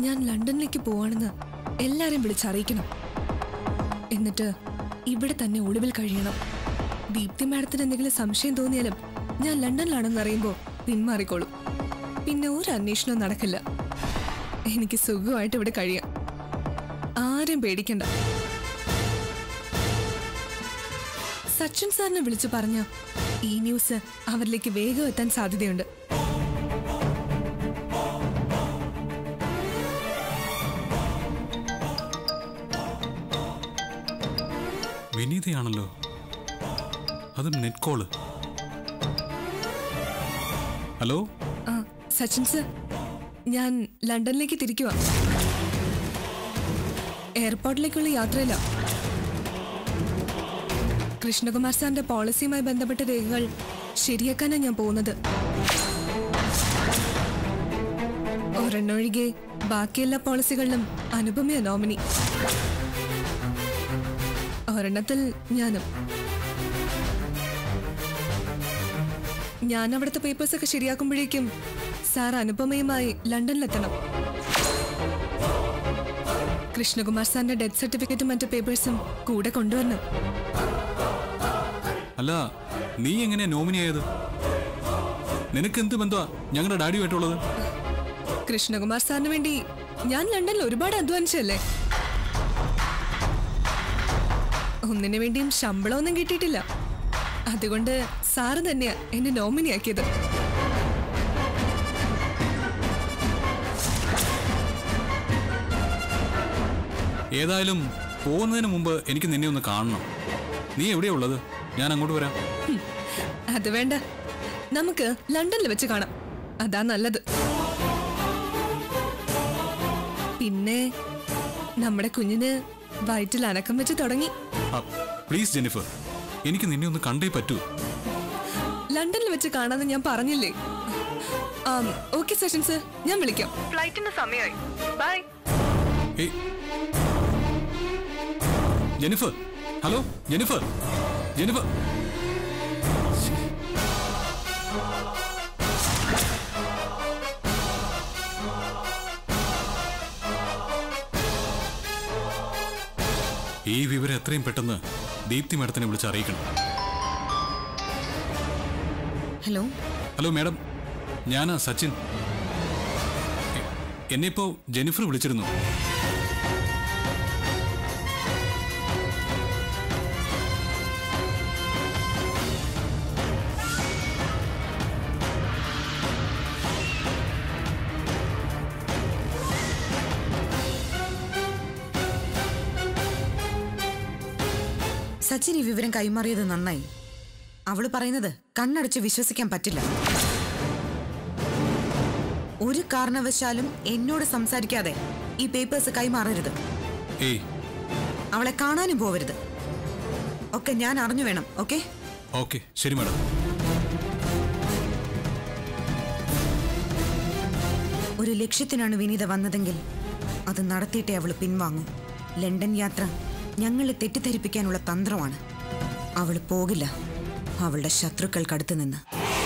ഞാൻ ലണ്ടനിലേക്ക് പോവാണെന്ന് എല്ലാരെയും വിളിച്ചറിയിക്കണം എന്നിട്ട് ഇവിടെ തന്നെ ഒളിവിൽ കഴിയണം ദീപ്തി മാഡത്തിന് എന്തെങ്കിലും സംശയം തോന്നിയാലും ഞാൻ ലണ്ടനിലാണെന്ന് അറിയുമ്പോൾ പിന്മാറിക്കോളും പിന്നെ ഒരു അന്വേഷണവും നടക്കില്ല എനിക്ക് സുഖമായിട്ട് ഇവിടെ കഴിയാം ആരും പേടിക്കണ്ട സച്ചിൻ സാറിനെ വിളിച്ചു പറഞ്ഞ ഈ ന്യൂസ് അവരിലേക്ക് വേഗം എത്താൻ സാധ്യതയുണ്ട് വിനീതയാണല്ലോ അതും നെറ്റ് കോള് ഹലോ ആ സച്ചിൻ സർ ഞാൻ ലണ്ടനിലേക്ക് തിരിക്കുക എയർപോർട്ടിലേക്കുള്ള യാത്രയില്ല കൃഷ്ണകുമാർ സാറിന്റെ പോളിസിയുമായി ബന്ധപ്പെട്ട രേഖകൾ ശരിയാക്കാനാണ് ഞാൻ പോകുന്നത് ഒരെണ്ണൊഴികെ ബാക്കിയെല്ലാ പോളിസികളിലും അനുപമയ നോമിനി ഒരെണ്ണത്തിൽ ഞാനും ഞാൻ അവിടുത്തെ പേപ്പേഴ്സ് ഒക്കെ ശരിയാക്കുമ്പോഴേക്കും സാർ അനുപമയുമായി ലണ്ടനിലെത്തണം കൃഷ്ണകുമാർ സാറിന്റെ ഡെത്ത് സർട്ടിഫിക്കറ്റും മറ്റു പേപ്പേഴ്സും കൂടെ കൊണ്ടുവരണം അല്ല നീ എങ്ങനെയാ നോമിനി ആയത് നിനക്ക് എന്ത് ബന്ധമാ ഞങ്ങളുടെ ഡാഡിയുമായിട്ടുള്ളത് കൃഷ്ണകുമാർ സാറിന് വേണ്ടി ഞാൻ ലണ്ടനിൽ ഒരുപാട് അധ്വാനിച്ചല്ലേ ഒന്നിനു വേണ്ടിയും ശമ്പളമൊന്നും കിട്ടിയിട്ടില്ല അതുകൊണ്ട് സാറ് തന്നെയാ എന്നെ നോമിനിയാക്കിയത് ഏതായാലും പോകുന്നതിന് മുമ്പ് എനിക്ക് നിന്നെ ഒന്ന് കാണണം നീ എവിടെയാ ഉള്ളത് ഞാൻ അങ്ങോട്ട് വരാം ഹും, അത് വേണ്ട നമുക്ക് ലണ്ടനിൽ വെച്ച് കാണാം അതാ നല്ലത് പിന്നെ നമ്മുടെ കുഞ്ഞിന് വയറ്റിൽ അനക്കം വെച്ച് തുടങ്ങി പ്ലീസ് ജെനിഫർ എനിക്ക് നിന്നെ ഒന്ന് കണ്ടേ പറ്റൂ ലണ്ടനിൽ വെച്ച് കാണാന്ന് ഞാൻ പറഞ്ഞില്ലേ ഓക്കെ സെഷൻ സർ ഞാൻ വിളിക്കാം ഫ്ലൈറ്റിന്റെ സമയമായി ബൈ ഏയ് ജെനിഫർ ഹലോ ജെനിഫർ ജെനിഫർ ഈ വിവരം എത്രയും പെട്ടെന്ന് ദീപ്തി മാഡത്തിനെ വിളിച്ച് അറിയിക്കണം ഹലോ ഹലോ മാഡം ഞാനാ സച്ചിൻ എ- എന്നെ ഇപ്പോ ജെനിഫർ വിളിച്ചിരുന്നു സച്ചിൻ ഈ വിവരം കൈമാറിയത് നന്നായി അവള് പറയുന്നത് കണ്ണടച്ച് വിശ്വസിക്കാൻ പറ്റില്ല ഒരു കാരണവശാലും എന്നോട് സംസാരിക്കാതെ ഈ പേപ്പേഴ്സ് കൈമാറരുത് ഏയ് അവളെ കാണാനും പോവരുത് ഒക്കെ ഞാൻ അറിഞ്ഞു വേണം ഓക്കെ ഓക്കെ ശരി മാഡം ഒരു ലക്ഷ്യത്തിനാണ് വിനീത വന്നതെങ്കിൽ അത് നടത്തിയിട്ടേ അവൾ പിൻവാങ്ങും ലണ്ടൻ യാത്ര ഞങ്ങളെ തെറ്റിദ്ധരിപ്പിക്കാനുള്ള തന്ത്രമാണ് അവൾ പോകില്ല അവളുടെ ശത്രുക്കൾക്കടുത്ത് നിന്ന്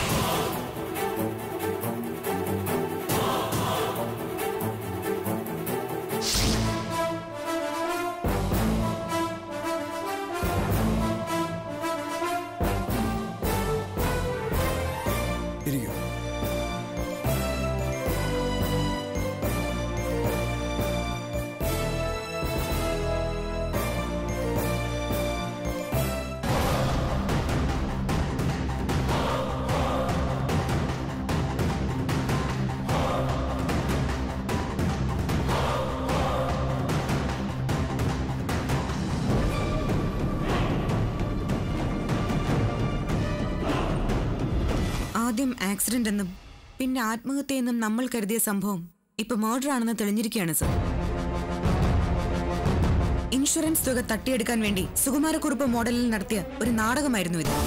ഇരിക്കൂ ആദ്യം ആക്സിഡന്റ് എന്നും പിന്നെ ആത്മഹത്യയെന്നും നമ്മൾ കരുതിയ സംഭവം ഇപ്പൊ മർഡർ ആണെന്ന് തെളിഞ്ഞിരിക്കുകയാണ് സർ ഇൻഷുറൻസ് തുക തട്ടിയെടുക്കാൻ വേണ്ടി സുകുമാരക്കുറുപ്പ് മോഡലിൽ നടത്തിയ ഒരു നാടകമായിരുന്നു ഇത്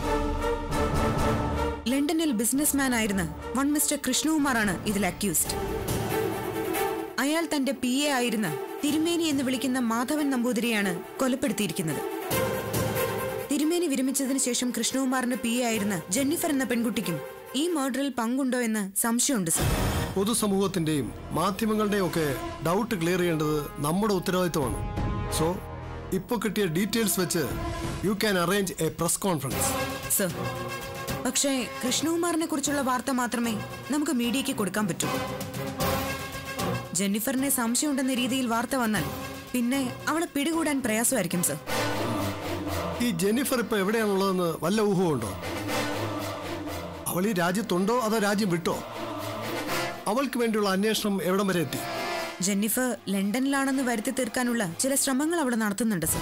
ലണ്ടനിൽ ബിസിനസ്മാൻ ആയിരുന്ന വൺ മിസ്റ്റർ കൃഷ്ണകുമാറാണ് ഇതിൽ അക്യൂസ്ഡ് അയാൾ തന്റെ പി എ ആയിരുന്ന തിരുമേനി എന്ന് വിളിക്കുന്ന മാധവൻ നമ്പൂതിരിയാണ് കൊലപ്പെടുത്തിയിരിക്കുന്നത് തിരുമേനി വിരമിച്ചതിന് ശേഷം കൃഷ്ണകുമാറിന്റെ പി എ ആയിരുന്ന ജെന്നിഫർ എന്ന പെൺകുട്ടിക്കും ഈ മർഡറിൽ പങ്കുണ്ടോ എന്ന് സംശയമുണ്ട് സർ പൊതുസമൂഹത്തിന്റെയും മാധ്യമങ്ങളുടെയും ഒക്കെ ഡൗട്ട് ക്ലിയർ ചെയ്യേണ്ടത് നമ്മുടെ ഉത്തരവാദിത്വമാണ് സോ ഇപ്പോൾ കിട്ടിയ ഡീറ്റെയിൽസ് വെച്ച് you can arrange a press conference sir പക്ഷേ കൃഷ്ണകുമാറിനെ കുറിച്ചുള്ള വാർത്ത മാത്രമേ നമുക്ക് മീഡിയയ്ക്ക് കൊടുക്കാൻ പറ്റൂ ജെന്നിഫറിനെ സംശയമുണ്ടെന്ന രീതിയിൽ വാർത്ത വന്നാൽ പിന്നെ അവളെ പിടികൂടാൻ പ്രയാസമായിരിക്കും സർ ഈ ജെന്നിഫർ ഇപ്പൊ എവിടെയാണുള്ളതെന്ന് വല്ല ഊഹമുണ്ടോ അവൾ ഈ രാജ്യത്തുണ്ടോ അതോ രാജ്യം വിട്ടോ അവൾക്ക് വേണ്ടിയുള്ള അന്വേഷണം എവിടം വരെ എത്തി ജെന്നിഫർ ലണ്ടനിലാണെന്ന് വരുത്തി തീർക്കാനുള്ള ചില ശ്രമങ്ങൾ അവിടെ നടത്തുന്നുണ്ട് സർ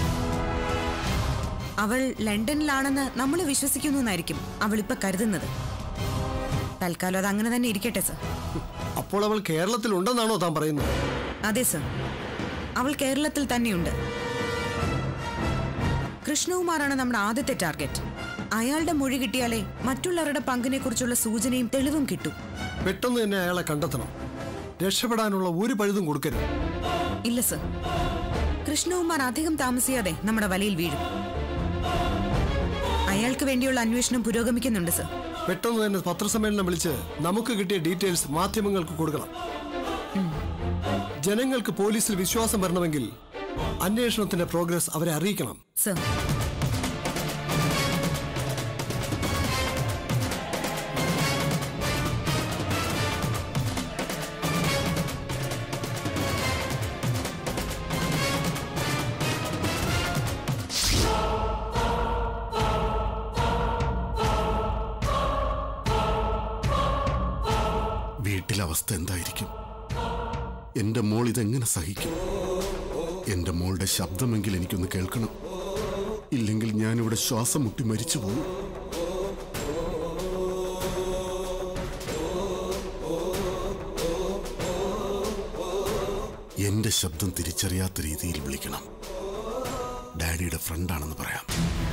അവൾ ലണ്ടനിലാണെന്ന് നമ്മൾ വിശ്വസിക്കുന്നു എന്നായിരിക്കും അവൾ ഇപ്പൊ കരുതുന്നത് തൽക്കാലം അത് അങ്ങനെ തന്നെ ഇരിക്കട്ടെ സർ അപ്പോൾ അവൾ കേരളത്തിൽ ഉണ്ടെന്നാണോ താൻ പറയുന്നത് അതെ സർ അവൾ കേരളത്തിൽ തന്നെയുണ്ട് കൃഷ്ണകുമാറാണ് നമ്മുടെ ആദ്യത്തെ ടാർഗറ്റ് അയാളുടെ മൊഴി കിട്ടിയാലേ മറ്റുള്ളവരുടെ പങ്കിനെ കുറിച്ചുള്ള സൂചനയും തെളിവും കിട്ടും പെട്ടെന്ന് തന്നെ അയാളെ കണ്ടെത്തണം രക്ഷപ്പെടാനുള്ള ഒരു പഴുതും കൊടുക്കരുത് ഇല്ല സർ കൃഷ്ണകുമാർ അധികം താമസിയാതെ നമ്മുടെ വലയിൽ വീഴും അയാൾക്ക് വേണ്ടിയുള്ള അന്വേഷണം പുരോഗമിക്കുന്നുണ്ട് സർ പെട്ടെന്ന് തന്നെ പത്രസമ്മേളനം വിളിച്ച് നമുക്ക് കിട്ടിയ ഡീറ്റെയിൽസ് മാധ്യമങ്ങൾക്ക് കൊടുക്കണം ജനങ്ങൾക്ക് പോലീസിൽ വിശ്വാസം വരണമെങ്കിൽ അന്വേഷണത്തിന്റെ പ്രോഗ്രസ് അവരെ അറിയിക്കണം സർ വീട്ടിലെ അവസ്ഥ എന്തായിരിക്കും എന്റെ മോൾ ഇതെങ്ങനെ സഹിക്കും എന്റെ മോളുടെ ശബ്ദമെങ്കിൽ എനിക്കൊന്ന് കേൾക്കണം ഇല്ലെങ്കിൽ ഞാനിവിടെ ശ്വാസം മുട്ടി മരിച്ചു പോകും എന്റെ ശബ്ദം തിരിച്ചറിയാത്ത രീതിയിൽ വിളിക്കണം ഡാഡിയുടെ ഫ്രണ്ടാണെന്ന് പറയാം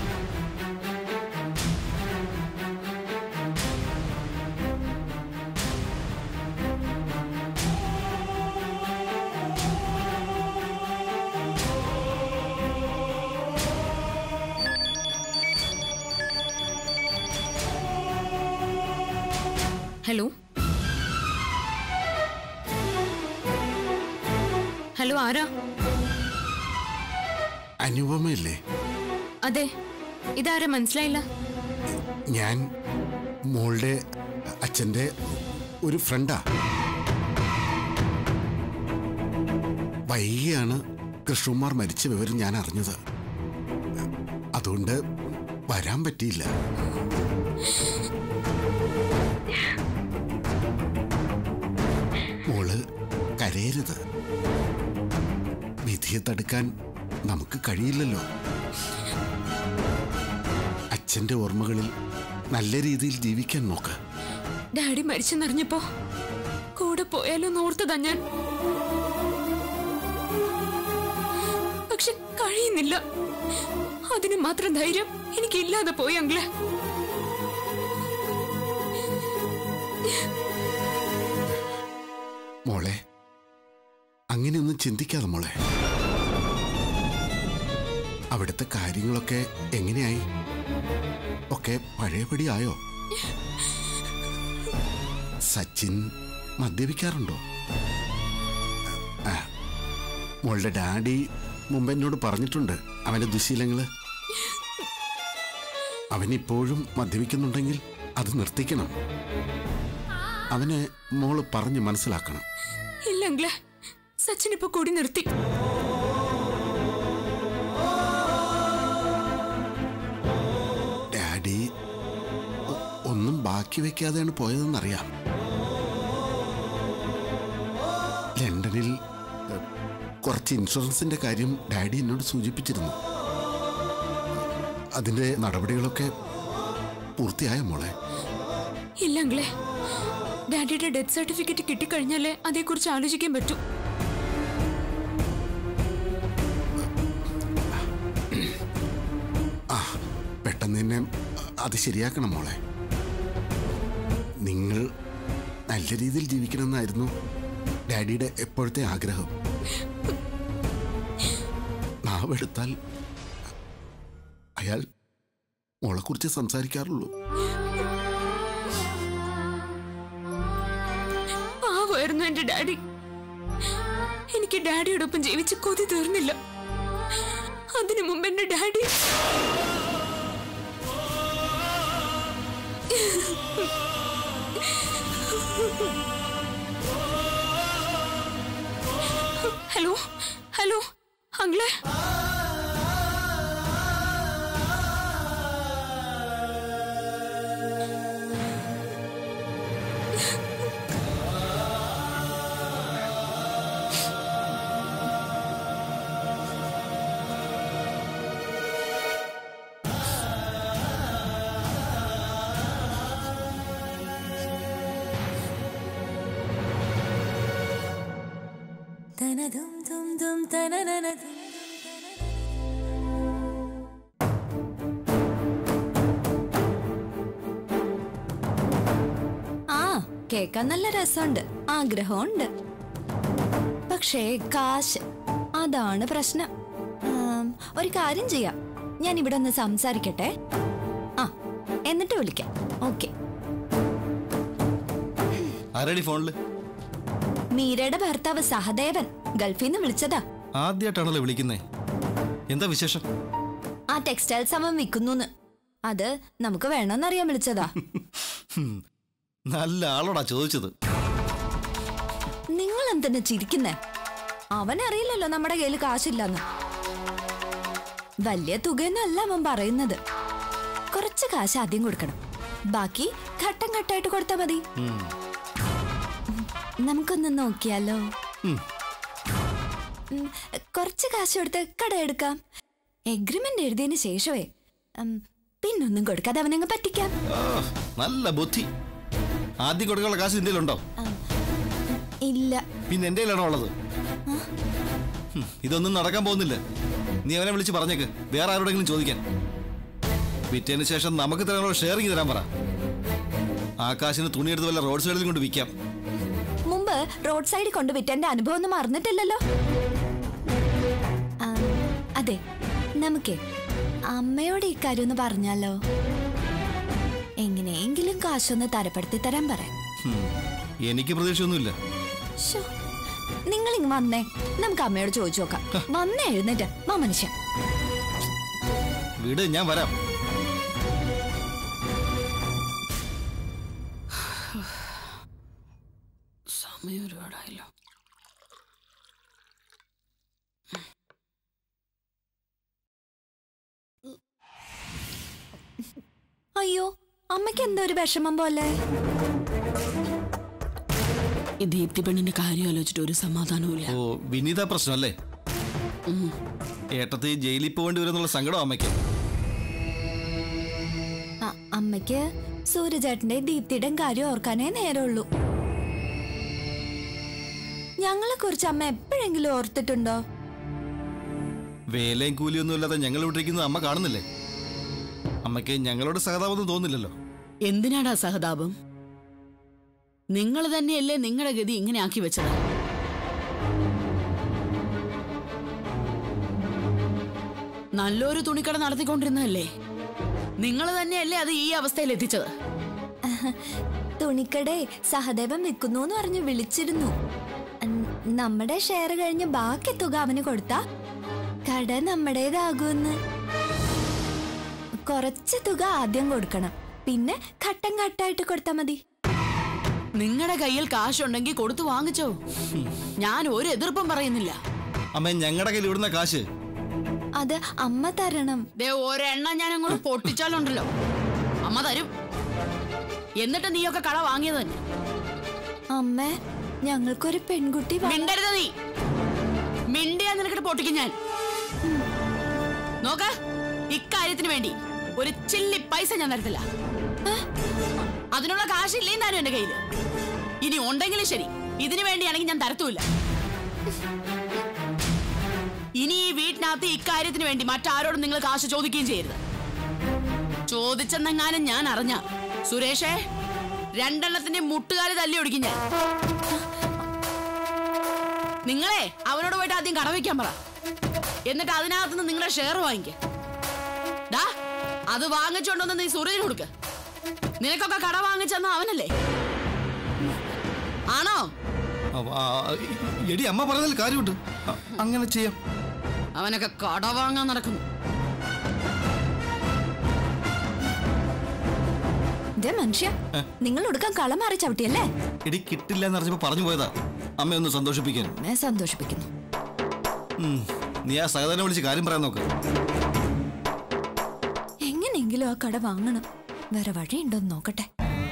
ഹലോ ഹലോ ആരാ അനുപമയല്ലേ അതെ ഇതാരാ മനസ്സിലായില്ല ഞാൻ മോളുടെ അച്ഛൻ്റെ ഒരു ഫ്രണ്ടാ വൈകിയാണ് കൃഷ്ണകുമാർ മരിച്ച വിവരം ഞാൻ അറിഞ്ഞത് അതുകൊണ്ട് വരാൻ പറ്റിയില്ല മോള് കരയരുത് വിധിയെ തടുക്കാൻ നമുക്ക് കഴിയില്ലല്ലോ അച്ഛന്റെ ഓർമ്മകളിൽ നല്ല രീതിയിൽ ജീവിക്കാൻ നോക്ക് ഡാഡി മരിച്ചെന്നറിഞ്ഞപ്പോ കൂടെ പോയാലോ ഓർത്തതാ ഞാൻ പക്ഷെ കഴിയുന്നില്ല അതിന് മാത്രം ധൈര്യം എനിക്കില്ലാതെ പോയി അങ്കിള് മോളെ അങ്ങനെയൊന്നും ചിന്തിക്കാതെ മോളെ അവിടുത്തെ കാര്യങ്ങളൊക്കെ എങ്ങനെയായി ഒക്കെ പഴയപടി ആയോ സച്ചിൻ മദ്യപിക്കാറുണ്ടോ ആ, മോളുടെ ഡാഡി മുമ്പ് എന്നോട് പറഞ്ഞിട്ടുണ്ട് അവന്റെ ദുശീലങ്ങള് അവനിപ്പോഴും മദ്യപിക്കുന്നുണ്ടെങ്കിൽ അത് നിർത്തിക്കണം അവനെ മോള് പറഞ്ഞ് മനസ്സിലാക്കണം ഇല്ല അങ്കിള് സച്ചിൻ ഇപ്പൊ കൂടി നിർത്തി ഡാഡി ഒ- ഒന്നും ബാക്കി വെക്കാതെയാണ് പോയതെന്നറിയാം ലണ്ടനിൽ എ, കുറച്ച് ഇൻഷുറൻസിന്റെ കാര്യം ഡാഡി എന്നോട് സൂചിപ്പിച്ചിരുന്നു അതിന്റെ നടപടികളൊക്കെ പൂർത്തിയായ മോളെ ഇല്ല അങ്കിളെ ഡാഡിയുടെ ഡെത്ത് സർട്ടിഫിക്കറ്റ് കിട്ടിക്കഴിഞ്ഞാലേ അതേക്കുറിച്ച് ആലോചിക്കാൻ പറ്റൂ പെട്ടെന്ന് തന്നെ അത് ശരിയാക്കണം മോളെ നിങ്ങൾ നല്ല രീതിയിൽ ജീവിക്കണമെന്നായിരുന്നു ഡാഡിയുടെ എപ്പോഴത്തെ ആഗ്രഹം നാവെടുത്താൽ അയാൾ മോളെക്കുറിച്ച് സംസാരിക്കാറുള്ളൂ ആയിരുന്നു എന്റെ ഡാഡി എനിക്ക് ഡാഡിയോടൊപ്പം ജീവിച്ച് കൊതി തീർന്നില്ല അതിനു മുമ്പ് എന്റെ ഡാഡി ഹലോ ഹലോ അങ്കിളെ ആ കേക്കാൻ നല്ല രസമുണ്ട് ആഗ്രഹമുണ്ട് പക്ഷേ കാശ് അതാണ് പ്രശ്നം ആം, ഒരു കാര്യം ചെയ്യാം ഞാൻ ഇവിടെ ഒന്ന് സംസാരിക്കട്ടെ ആ എന്നിട്ട് വിളിക്കാം ഓക്കെ ആരടി ഫോണില് മീരയുടെ ഭർത്താവ് സഹദേവൻ ഗൾഫിൽ നിന്ന് വിളിച്ചതാ ആദ്യമായിട്ടാണല്ലോ വിളിക്കുന്നേ എന്താ വിശേഷം ആ ടെക്സ്റ്റൈൽസ് അവൻ വിൽക്കുന്നു അത് നമുക്ക് വേണമെന്നറിയാൻ വിളിച്ചതാ ഹും, നല്ല ആളോടാ ചോദിച്ചത് നിങ്ങൾ എന്തിനാ ചിരിക്കുന്നേ അവനറിയില്ലല്ലോ നമ്മുടെ കയ്യിൽ കാശില്ലെന്ന് വലിയ തുകയൊന്നല്ല അവൻ പറയുന്നത് കുറച്ച് കാശ് ആദ്യം കൊടുക്കണം ബാക്കി ഘട്ടം ഘട്ടമായിട്ട് കൊടുത്താൽ മതി ഉം. നമുക്കൊന്ന് നോക്കിയാലോ ഉം. ഉം, കുറച്ച് കാശ് കൊടുത്ത് കട എടുക്കാം എഗ്രിമെന്റ് എഴുതിയതിന് ശേഷമേ ഉം, പിന്നൊന്നും കൊടുക്കാതെ അവനങ്ങ് പറ്റിക്കാം ആ, നല്ല ബുദ്ധി ആദ്യം കൊടുക്കാനുള്ള കാശ് നിന്റെ ഉണ്ടോ ഇല്ല പിന്നെ എന്റെ കയ്യിലാണോ ഉള്ളത് ഹും, ഇതൊന്നും നടക്കാൻ പോകുന്നില്ല നീ അവനെ വിളിച്ച് പറഞ്ഞേക്ക് വേറെ ആരോടെങ്കിലും ചോദിക്കാൻ വിറ്റതിന് ശേഷം നമുക്ക് തരാനുള്ള ഷെയറിങ് തരാൻ പറ ആ കാശിന് തുണിയെടുത്ത് വല്ല റോഡ് സൈഡിൽ കൊണ്ട് വിൽക്കാം മുമ്പ് റോഡ് സൈഡിൽ കൊണ്ട് വിറ്റെന്റെ അനുഭവം ഒന്നും മറന്നിട്ടില്ലല്ലോ ആ, അതെ നമുക്കേ അമ്മയോട് ഈ കാര്യം ഒന്ന് പറഞ്ഞാലോ എങ്ങനെയെങ്കിലും കാശൊന്ന് തരപ്പെടുത്തി തരാൻ പറയാം ഹും, എനിക്ക് പ്രതീക്ഷയൊന്നുമില്ല നിങ്ങൾ ഇങ്ങ് വന്നേ നമുക്ക് അമ്മയോട് ചോദിച്ചു നോക്കാം വന്നേ എഴുന്നേറ്റ് വാ മനുഷ്യ വീട് ഞാൻ വരാം സമയം ഒരുപാടായല്ലോ അയ്യോ അമ്മയ്ക്ക് എന്തോ ഒരു വിഷമം പോലെ ഈ ദീപ്തി പെണ്ണിന്റെ കാര്യം ആലോചിച്ചിട്ട് ഒരു സമാധാനവും ഓ വിനീത പ്രശ്നമല്ലേ ഏട്ടത്തി ജയിലിൽ പോകേണ്ടി വരുന്നുള്ള സങ്കടം അമ്മയ്ക്ക് ആ, അമ്മയ്ക്ക് സൂര്യചേട്ടന്റെ ദീപ്തിയുടെ കാര്യം ഓർക്കാനേ നേരമുള്ളൂ ഞങ്ങളെ കുറിച്ച് അമ്മ എപ്പോഴെങ്കിലും ഓർത്തിട്ടുണ്ടോ വേലയും കൂലിയൊന്നും ഇല്ലാതെ ഞങ്ങൾ വിട്ടിരിക്കുന്നത് അമ്മ കാണുന്നില്ലേ അമ്മയ്ക്ക് ഞങ്ങളോട് സഹതാപമൊന്നും തോന്നില്ലല്ലോ എന്തിനാടാ സഹതാപം നിങ്ങൾ തന്നെയല്ലേ നിങ്ങളുടെ ഗതി ഇങ്ങനെ ആക്കി വെച്ചത് നല്ലൊരു തുണിക്കട നടത്തിക്കൊണ്ടിരുന്നതല്ലേ നിങ്ങൾ തന്നെയല്ലേ അത് ഈ അവസ്ഥയിൽ എത്തിച്ചത് തുണിക്കടെ സഹദേവൻ വിൽക്കുന്നു എന്ന് പറഞ്ഞ് വിളിച്ചിരുന്നു ഉം, നമ്മുടെ ഷെയർ കഴിഞ്ഞ് ബാക്കി തുക അവന് കൊടുത്താ കട നമ്മുടേതാകുമെന്ന് കുറച്ച് തുക ആദ്യം കൊടുക്കണം പിന്നെ ഘട്ടം ഘട്ടമായിട്ട് കൊടുത്താ മതി നിങ്ങളുടെ കയ്യിൽ കാശുണ്ടെങ്കിൽ കൊടുത്തു വാങ്ങിച്ചോ ഞാൻ ഒരു എതിർപ്പും പറയുന്നില്ല അമ്മ ഞങ്ങളുടെ കയ്യിൽ ഇവിടുന്ന കാശ് അത് അമ്മ തരണം ദേ ഒരെണ്ണം ഞാൻ അങ്ങോട്ട് പൊട്ടിച്ചാലുണ്ടല്ലോ അമ്മ തരും എന്നിട്ട് നീയൊക്കെ കട വാങ്ങിയത് തന്നെ അമ്മ ഞങ്ങൾക്കൊരു പെൺകുട്ടി വ- മിണ്ടരുത് നീ മിണ്ടിയാ നിനക്കിട്ട് പൊട്ടിക്കും ഞാൻ നോക്ക ഇക്കാര്യത്തിന് വേണ്ടി ഒരു ചില്ലി പൈസ ഞാൻ തരത്തില്ല അതിനുള്ള കാശില്ലേ താനും എന്റെ കയ്യില് ഇനി ഉണ്ടെങ്കിലും ശരി ഇതിനു വേണ്ടിയാണെങ്കിൽ ഞാൻ തരത്തുമില്ല ഇനി ഈ വീട്ടിനകത്ത് ഇക്കാര്യത്തിന് വേണ്ടി മറ്റാരോടും നിങ്ങൾ കാശ് ചോദിക്കുകയും ചെയ്യരുത് ചോദിച്ചെന്നെങ്ങാനും ഞാൻ അറിഞ്ഞ സുരേഷേ രണ്ടെണ്ണത്തിന്റെ മുട്ടുകാല് തല്ലി ഒടിക്കും ഞാൻ നിങ്ങളെ അവനോട് പോയിട്ട് ആദ്യം കടവയ്ക്കാൻ പറ എന്നിട്ട് അതിനകത്തുനിന്ന് നിങ്ങളുടെ ഷെയർ വാങ്ങിക്ക ഡാ അത് വാങ്ങിച്ചോണ്ടൊന്ന് നീ സൂര്യന് കൊടുക്ക നിനക്കൊക്കെ കട വാങ്ങിച്ചെന്ന അവനല്ലേ ആണോ ഓ അവ- ആ, എടി അമ്മ പറഞ്ഞതിൽ കാര്യമുണ്ട് അ- അങ്ങനെ ചെയ്യാം അവനൊക്കെ കട വാങ്ങാൻ നടക്കുന്നു ഇതേ മനുഷ്യ നിങ്ങൾ ഒടുക്കാൻ കളം മാറി ചവിട്ടിയല്ലേ എടി കിട്ടില്ല എന്ന് അറിഞ്ഞപ്പോ പറഞ്ഞു പോയതാ അമ്മ ഒന്ന് സന്തോഷിപ്പിക്കാൻ എന്നെ സന്തോഷിപ്പിക്കുന്നു ഉം. നീ ആ സഹോദരനെ വിളിച്ച് കാര്യം പറയാൻ നോക്ക് എങ്ങനെയെങ്കിലും ആ കട വാങ്ങണം വേറെ വഴിയുണ്ടോ എന്ന് നോക്കട്ടെ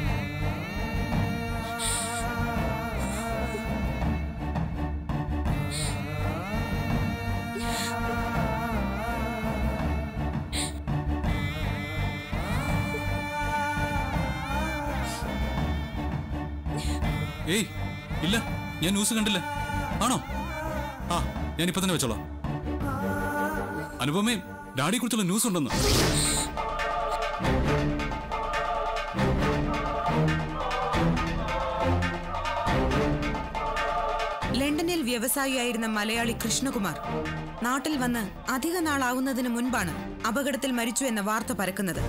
ഏയ് ഇല്ല ഞാൻ ന്യൂസ് കണ്ടില്ല ആണോ ആ ഞാൻ ഇപ്പൊ തന്നെ വെച്ചോളാം അനുപമേ ഡാഡിയെ കുറിച്ചുള്ള ന്യൂസ് ഉണ്ടെന്ന് ലണ്ടനിൽ വ്യവസായിയായിരുന്ന മലയാളി കൃഷ്ണകുമാർ നാട്ടിൽ വന്ന് അധിക നാളാവുന്നതിന് മുൻപാണ് അപകടത്തിൽ മരിച്ചു എന്ന വാർത്ത പരക്കുന്നത്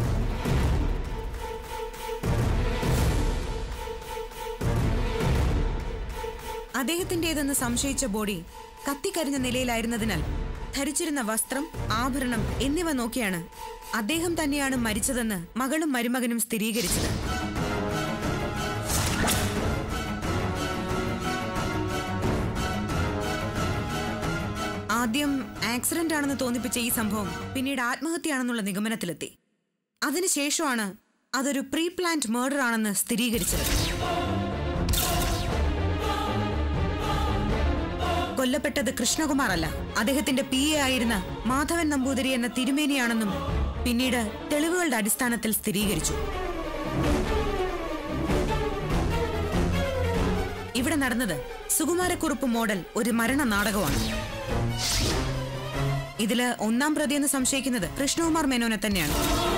അദ്ദേഹത്തിന്റേതെന്ന് സംശയിച്ച ബോഡി കത്തിക്കരിഞ്ഞ നിലയിലായിരുന്നതിനാൽ ധരിച്ചിരുന്ന വസ്ത്രം ആഭരണം എന്നിവ നോക്കിയാണ് അദ്ദേഹം തന്നെയാണ് മരിച്ചതെന്ന് മകളും മരുമകനും സ്ഥിരീകരിച്ചത് ആദ്യം ആക്സിഡന്റ് ആണെന്ന് തോന്നിപ്പിച്ച ഈ സംഭവം പിന്നീട് ആത്മഹത്യയാണെന്നുള്ള നിഗമനത്തിലെത്തി അതിനുശേഷമാണ് അതൊരു പ്രീ പ്ലാന്റ് മേർഡർ ആണെന്ന് സ്ഥിരീകരിച്ചത് കൊല്ലപ്പെട്ടത് കൃഷ്ണകുമാർ അല്ല അദ്ദേഹത്തിന്റെ പി എ ആയിരുന്ന മാധവൻ നമ്പൂതിരി എന്ന തിരുമേനിയാണെന്നും പിന്നീട് തെളിവുകളുടെ അടിസ്ഥാനത്തിൽ സ്ഥിരീകരിച്ചു ഇവിടെ നടന്നത് സുകുമാരക്കുറുപ്പ് മോഡൽ ഒരു മരണ നാടകമാണ് ഇതില് ഒന്നാം പ്രതിയെന്ന് സംശയിക്കുന്നത് കൃഷ്ണകുമാർ മേനോനെ തന്നെയാണ്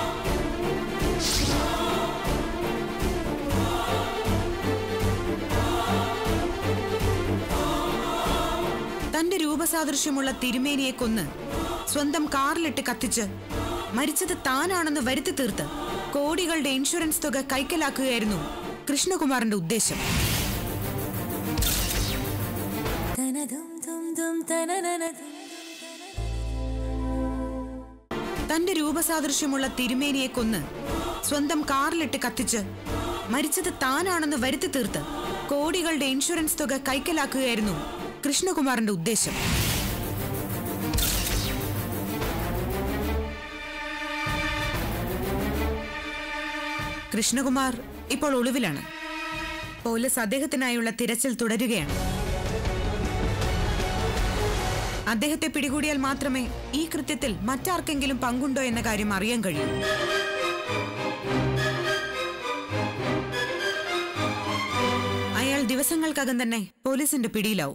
തന്റെ രൂപസാദൃശ്യമുള്ള തിരുമേനിയെ കൊന്ന് സ്വന്തം കാറിലിട്ട് കത്തിച്ച് മരിച്ചത് താനാണെന്ന് വരുത്തി തീർത്ത് കോടികളുടെ ഇൻഷുറൻസ് തുക കൈക്കലാക്കുകയായിരുന്നു കൃഷ്ണകുമാറിന്റെ ഉദ്ദേശം തന്റെ രൂപസാദൃശ്യമുള്ള തിരുമേനിയെ കൊന്ന് സ്വന്തം കാറിലിട്ട് കത്തിച്ച് മരിച്ചത് താനാണെന്ന് വരുത്തി തീർത്ത് കോടികളുടെ ഇൻഷുറൻസ് തുക കൈക്കലാക്കുകയായിരുന്നു കൃഷ്ണകുമാറിന്റെ ഉദ്ദേശം കൃഷ്ണകുമാർ ഇപ്പോൾ ഒളിവിലാണ് പോലീസ് അദ്ദേഹത്തിനായുള്ള തിരച്ചിൽ തുടരുകയാണ് അദ്ദേഹത്തെ പിടികൂടിയാൽ മാത്രമേ ഈ കൃത്യത്തിൽ മറ്റാർക്കെങ്കിലും പങ്കുണ്ടോ എന്ന കാര്യം അറിയാൻ കഴിയൂ അയാൾ ദിവസങ്ങൾക്കകം തന്നെ പോലീസിന്റെ പിടിയിലാവും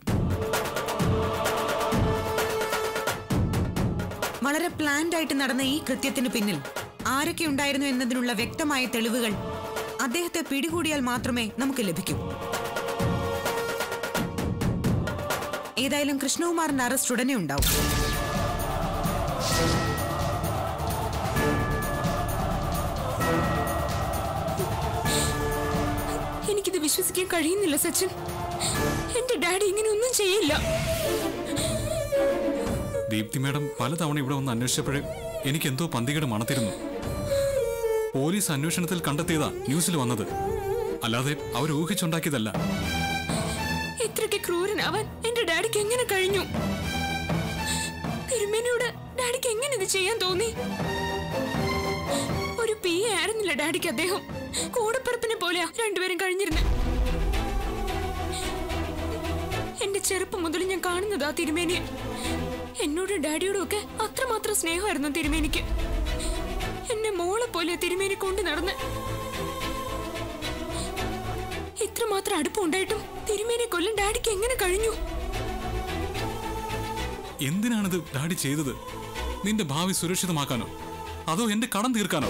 വളരെ പ്ലാൻഡ് ആയിട്ട് നടന്ന ഈ കൃത്യത്തിന് പിന്നിൽ ആരൊക്കെ ഉണ്ടായിരുന്നു എന്നതിനുള്ള വ്യക്തമായ തെളിവുകൾ അദ്ദേഹത്തെ പിടികൂടിയാൽ മാത്രമേ നമുക്ക് ലഭിക്കൂ ഏതായാലും കൃഷ്ണകുമാറിന്റെ അറസ്റ്റ് ഉടനെ ഉണ്ടാവും എനിക്കിത് വിശ്വസിക്കാൻ കഴിയുന്നില്ല സച്ചിൻ എന്റെ ഡാഡി ഇങ്ങനെ ഒന്നും ചെയ്യില്ല ദീപ്തി മാഡം പലതവണ ഇവിടെ വന്ന് അന്വേഷിച്ചപ്പോഴേ എനിക്ക് എന്തോ പന്തികേട് മണത്തിരുന്നു പോലീസ് അന്വേഷണത്തിൽ കണ്ടെത്തിയതാ ന്യൂസിൽ വന്നത് അല്ലാതെ അവർ ഊഹിച്ചുണ്ടാക്കിയതല്ല ഇത്രയ്ക്ക് ക്രൂരനാവാൻ എന്റെ ഡാഡിക്ക് എങ്ങനെ കഴിഞ്ഞു തിരുമേനിയോട് ഡാഡിക്ക് എങ്ങനെ ഇത് ചെയ്യാൻ തോന്നി ഒരു പി എ ആയിരുന്നില്ല ഡാഡിക്ക് അദ്ദേഹം കൂടപ്പിറപ്പിനെ പോലെയാ രണ്ടുപേരും കഴിഞ്ഞിരുന്നു എന്റെ ചെറുപ്പം മുതൽ ഞാൻ കാണുന്നതാ തിരുമേനിയെ എന്നോടും ഡാഡിയോടും ഒക്കെ അത്രമാത്രം സ്നേഹമായിരുന്നു തിരുമേനിക്ക് എന്നെ മോളെ പോലെ തിരുമേനി കൊണ്ട് നടന്ന് ഇത്രമാത്രം അടുപ്പമുണ്ടായിട്ടും തിരുമേനെ കൊല്ലം ഡാഡിക്ക് എങ്ങനെ കഴിഞ്ഞു എന്തിനാണിത് ഡാഡി ചെയ്തത് നിന്റെ ഭാവി സുരക്ഷിതമാക്കാനോ അതോ എന്റെ കടം തീർക്കാനോ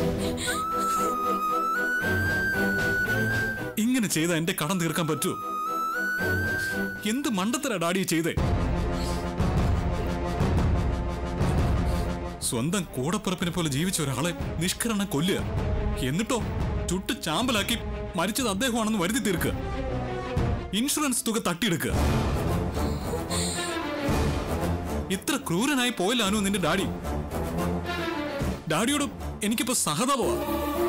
ഇങ്ങനെ ചെയ്ത എന്റെ കടം തീർക്കാൻ പറ്റുമോ എന്ത് മണ്ടത്തര ഡാഡി ചെയ്തേ സ്വന്തം കൂടപ്പിറപ്പിനെ പോലെ ജീവിച്ച ഒരാളെ നിഷ്കരണം കൊല്ലുക എന്നിട്ടോ ചുട്ട് ചാമ്പലാക്കി മരിച്ചത് അദ്ദേഹമാണെന്ന് വരുത്തി തീർക്കുക ഇൻഷുറൻസ് തുക തട്ടിയെടുക്കുക ഇത്ര ക്രൂരനായി പോയല്ലാനു നിന്റെ ഡാഡി ഡാഡിയോട് എനിക്കിപ്പോ സഹതാപമാ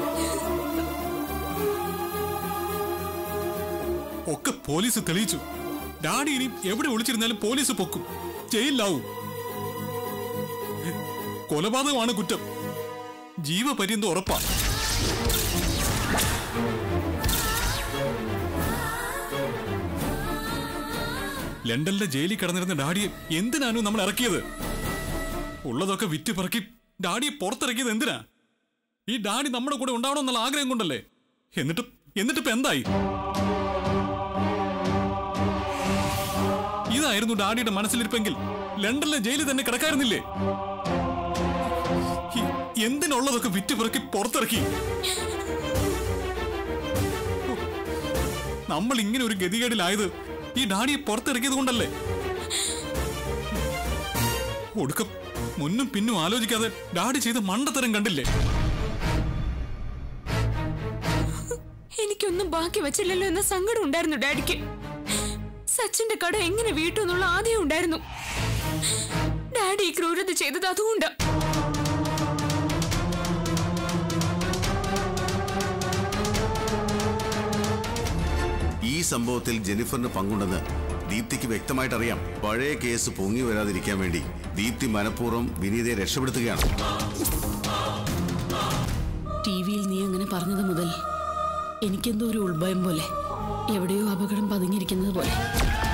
ഒക്കെ പോലീസ് തെളിയിച്ചു ഡാഡി ഇനി എവിടെ ഒളിച്ചിരുന്നാലും പോലീസ് പൊക്കും ജയിലിലാവും കൊലപാതകമാണ് കുറ്റം ജീവപര്യന്തം ഉറപ്പാ ലണ്ടനിലെ ജയിലിൽ കിടന്നിരുന്ന ഡാഡിയെ എന്തിനാണു നമ്മൾ ഇറക്കിയത് ഉള്ളതൊക്കെ വിറ്റ് പറക്കി ഡാഡിയെ പുറത്തിറക്കിയത് എന്തിനാ ഈ ഡാഡി നമ്മുടെ കൂടെ ഉണ്ടാവണമെന്നുള്ള ആഗ്രഹം കൊണ്ടല്ലേ എന്നിട്ട് എന്നിട്ടിപ്പോ എന്തായി ഇതായിരുന്നു ഡാഡിയുടെ മനസ്സിലിരിപ്പെങ്കിൽ ലണ്ടനിലെ ജയിലിൽ തന്നെ കിടക്കായിരുന്നില്ലേ ഈ- എന്തിനുള്ളതൊക്കെ വിറ്റ് പിറക്കി പുറത്തിറക്കി നമ്മൾ ഇങ്ങനെ ഒരു ഗതികേടിലായത് ഈ ഡാഡിയെ പുറത്തിറക്കിയത് കൊണ്ടല്ലേ ഒടുക്കം മുന്നും പിന്നും ആലോചിക്കാതെ ഡാഡി ചെയ്ത മണ്ടത്തരം കണ്ടില്ലേ എനിക്കൊന്നും ബാക്കി വെച്ചില്ലല്ലോ എന്ന സങ്കടം ഉണ്ടായിരുന്നു ഡാഡിക്ക് സച്ചിന്റെ കട എങ്ങനെ വീട്ടു എന്നുള്ള ആദ്യം ഉണ്ടായിരുന്നു ഡാഡി ഈ ക്രൂരത ചെയ്തത് അതുകൊണ്ടാ ഈ സംഭവത്തിൽ ജെനിഫറിന് പങ്കുണ്ടെന്ന് ദീപ്തിക്ക് വ്യക്തമായിട്ട് അറിയാം പഴയ കേസ് പൊങ്ങി വരാതിരിക്കാൻ വേണ്ടി ദീപ്തി മനഃപൂർവ്വം വിനീതയെ രക്ഷപ്പെടുത്തുകയാണ് ടി വിയിൽ നീ അങ്ങനെ പറഞ്ഞത് മുതൽ എനിക്കെന്തോ ഒരു ഉൾഭയം പോലെ എവിടെയോ അപകടം പതുങ്ങിയിരിക്കുന്നത് പോലെ